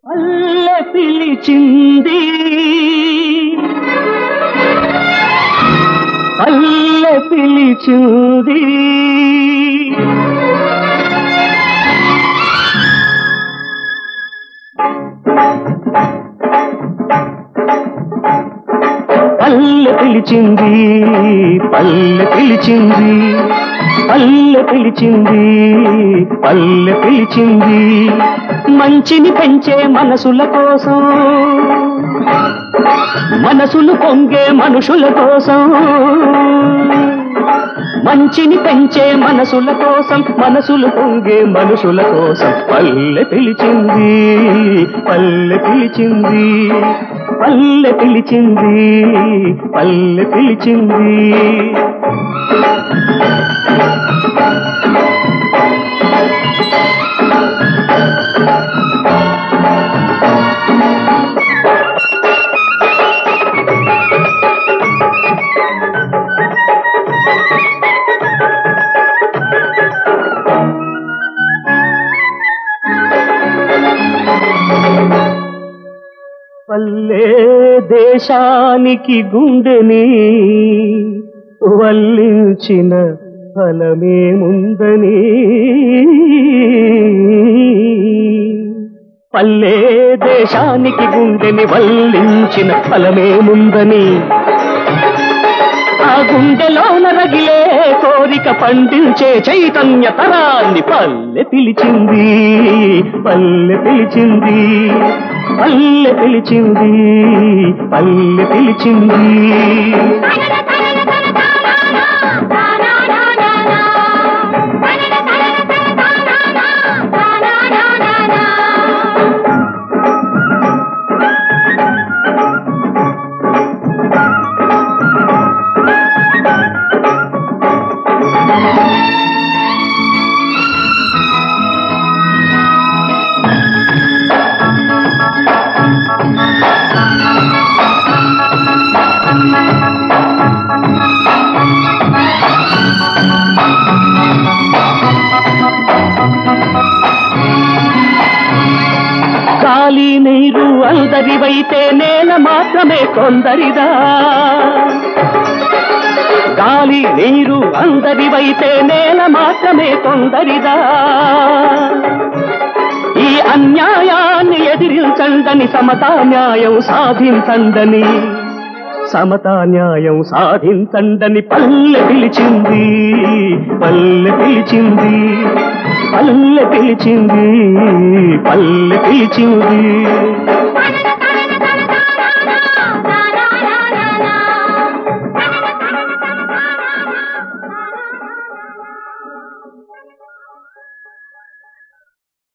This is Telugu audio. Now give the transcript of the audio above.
పల్లె పిలిచింది పల్లె పిలిచింది పల్లె పిలిచింది పల్లె పిలిచింది పల్లె పిలిచింది పల్లె పిలిచింది మంచిని పెంచే మనసుల కోసం మనసులు పొంగే మనుషుల కోసం మంచిని పెంచే మనసుల కోసం మనసులు పొంగే మనుషుల కోసం పల్లె పిలిచింది పల్లె పిలిచింది పల్లె పిలిచింది పల్లె పిలిచింది పల్లె దేశానికి గుండెని వల్లించిన ఫలమేముందని పల్లె దేశానికి గుండెని వల్లించిన ఫలమేముందని ఆ గుండెలోన రగిలే కోరిక పండించే చైతన్య తరాన్ని పల్లె పిలిచింది పల్లె పిలిచింది పల్లె పిలిచింది పల్లె పిలిచింది గాలి నీరు అందరివైతే నేల మాత్రమే కొందరిదా గాలి నీరు అందరివైతే నేల మాత్రమే కొందరిదా ఈ అన్యాయాన్ని ఎదిరించండని సమతా న్యాయం సాధించండని సమతా న్యాయం సాధించండని పల్లె పిలిచింది పల్లె పిలిచింది పల్లె పిలిచింది పల్లె పిలిచింది